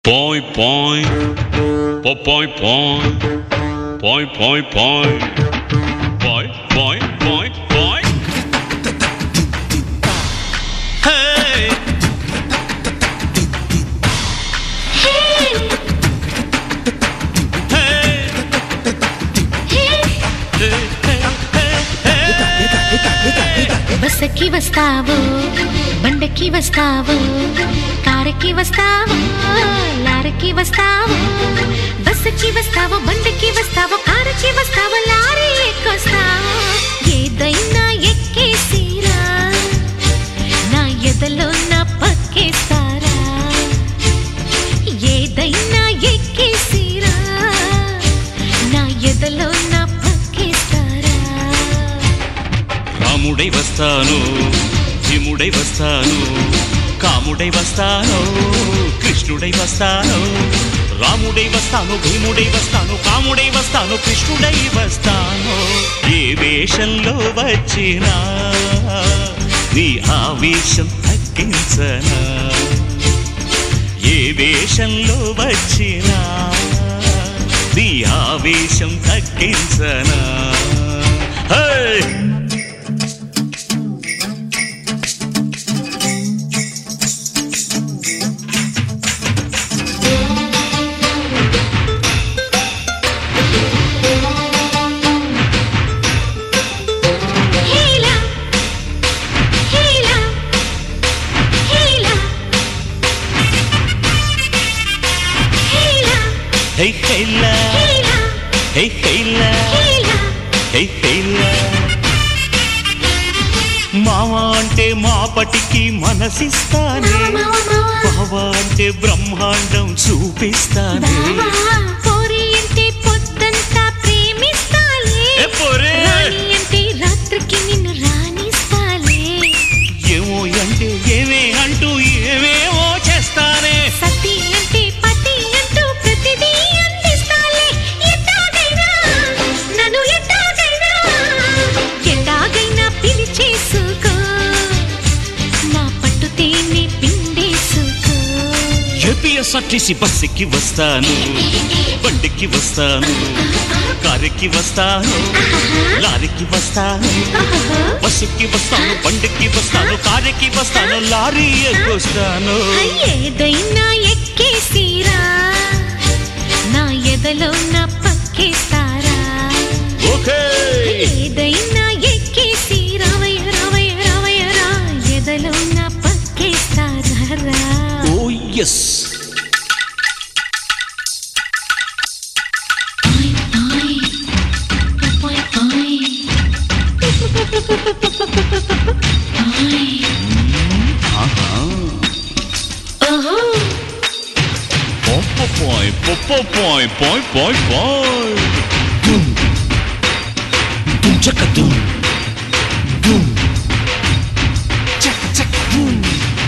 Põe, põe, pô, põe, põe, põe, põe, põe, põe, põe, põe, põe. Hey! Hey! Hey, hey, hey, hey. బస్సకి వస్తావు బండకి వస్తావు కారుకి వస్తావు లారీకి వస్తావు బస్సుకి వస్తావు బండకి వస్తావు కారుకి వస్తావు లారీ ఎక్కొస్తావు ఏదైనా ఎక్కేసిరా నా ఎదలో నా పక్కేస్తారా ఏదైనా ఎక్కేసిరా నా ఎదలో నా పక్కేస్తారా రాముడై వస్తాను భీముడై వస్తాను కాముడై వస్తాను కృష్ణుడై వస్తాను రాముడై వస్తాను భీముడై వస్తాను కాముడై వస్తాను కృష్ణుడై వస్తాను ఏ వేషంలో వచ్చినా నీ ఆవేశం తగ్గించనా ఏ వేషంలో వచ్చినా నీ ఆవేశం తగ్గించనా హే హీలా హీలా హీలా హీలా Hey, hey, la. హీలా Hey, hey, la. హీలా Hey, hey, la. మామ అంటే మాపటికి మనసిస్తానే మావా మావా బావ అంటే బ్రహ్మాండం చూపిస్తానే బావా పోరి అంటే పొద్దంతా ప్రేమిస్తాలే ఏ పోరే రాణి అంటే రాత్రికి నిన్ను రాణిస్తాలే ఏమో అంటే ఏమే అంటూ ఏమేమో చేస్తానే సతి అంటే పతి అంటూ ప్రతిదీ అందిస్తాలే ఎట్టాగైనా నన్ను ఎట్టాగైనా ఎట్టాగైనా పిలిచేసుకో నా పట్టు తేనె పిండేసుకో ఏపీఎస్ఆర్టీసీ బస్సుకి వస్తాను బండికి వస్తాను కారుకి వస్తాను లారీకి వస్తాను ఆహా. బస్సుకి వస్తాను బండికి వస్తాను కారుకి వస్తాను లారీ ఎక్కొస్తాను ఏదైనా ఎక్కేసిరా నా ఎదలో నా పక్కేస్తారా ఓకే ఏదైనా ఎక్కేసి రావయ్య రావయ్య రావయ్య రా ఎదలో నా పక్కేస్తారా ఓ ఎస్ Põe, põe, põe, põe, põe, põe, põe. Dum. Dum, tchaca, dum. Dum. Tchaca, tchaca, dum.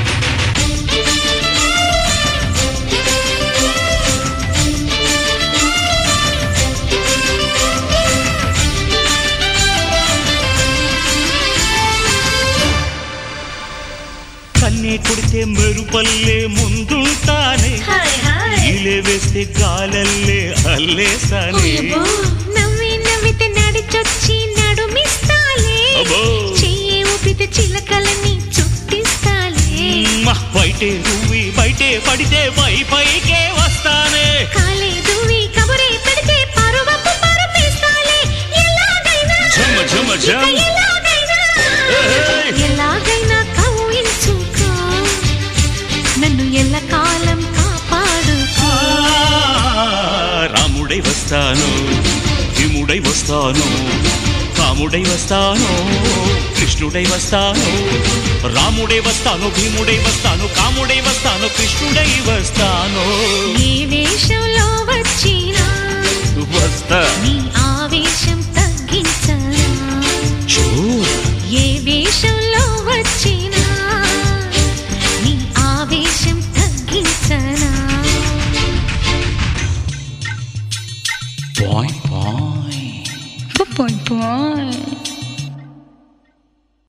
కన్నే కొడితే మెరుపల్లే ముందుంటానే ఈలే వేస్తే గాలల్లే అల్లేసానే నవ్వి నవ్వితే నడిచొచ్చి నడుమిస్తాలే అబ్బో. చెయ్యి ఊపితే చిలకలని చుట్టిస్తాలే మ్మ, బయటే నువ్వి బయటే పడితే పై పైకే వస్తానే కాలే దువ్వి కబురే పెడితే పరువపు పరుపేస్తాలే ఎలాగైనా ఝమ ఝమ ఇక ఝమ్ ఎలాగైనా ఏయ్. ఎలాగైనా కవ్వించుకో నన్ను ఎల్లకాలం కాపాడుకో ఆ, రాముడై వస్తాను భీముడై వస్తాను కాముడై వస్తాను కృష్ణుడై వస్తాను రాముడై వస్తాను భీముడై వస్తాను కాముడై వస్తాను కృష్ణుడై వస్తాను ఏ వేషంలో వచ్చినా వస్తా నీ ఆవేశం